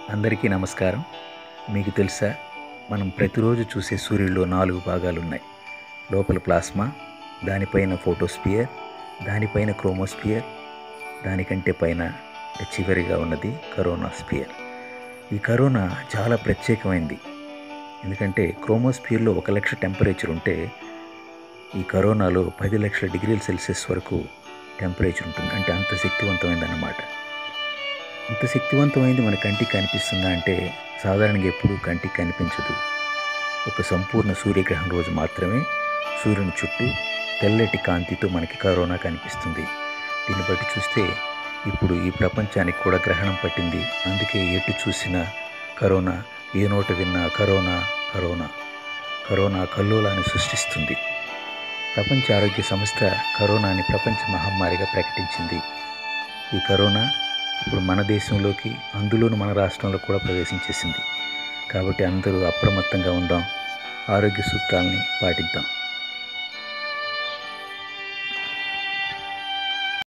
అందరికీ నమస్కారం మీకు తెలుసా మనం ప్రతిరోజు చూసే సూర్యుడిలో నాలుగు భాగాలు ఉన్నాయి లోపల ప్లాస్మా దానిపైన ఫోటోస్పియర్ దానిపైన క్రోమోస్పియర్ దానికంటే పైన చివరిగా ఉన్నది కరోనా స్పియర్ ఈ కరోనా చాలా ప్రత్యేకమైంది ఎందుకంటే క్రోమోస్పియర్లో ఒక లక్ష టెంపరేచర్ ఉంటే ఈ కరోనాలో పది లక్షల డిగ్రీల సెల్సియస్ వరకు టెంపరేచర్ ఉంటుంది అంటే అంత శక్తివంతమైంది అన్నమాట ఇంత శక్తివంతమైంది మన కంటికి కనిపిస్తుందా అంటే సాధారణంగా ఎప్పుడూ కంటికి కనిపించదు ఒక సంపూర్ణ సూర్యగ్రహణం రోజు మాత్రమే సూర్యుని చుట్టూ తెల్లటి కాంతితో మనకి కరోనా కనిపిస్తుంది దీన్ని బట్టి చూస్తే ఇప్పుడు ఈ ప్రపంచానికి కూడా గ్రహణం పట్టింది అందుకే ఎటు చూసినా కరోనా ఏ నోట విన్నా కరోనా కరోనా కరోనా కల్లోలాన్ని సృష్టిస్తుంది ప్రపంచ ఆరోగ్య సంస్థ కరోనాని ప్రపంచ మహమ్మారిగా ప్రకటించింది ఈ కరోనా ఇప్పుడు మన దేశంలోకి అందులోను మన రాష్ట్రంలో కూడా ప్రవేశించేసింది కాబట్టి అందరూ అప్రమత్తంగా ఉందాం ఆరోగ్య సూత్రాలని పాటిద్దాం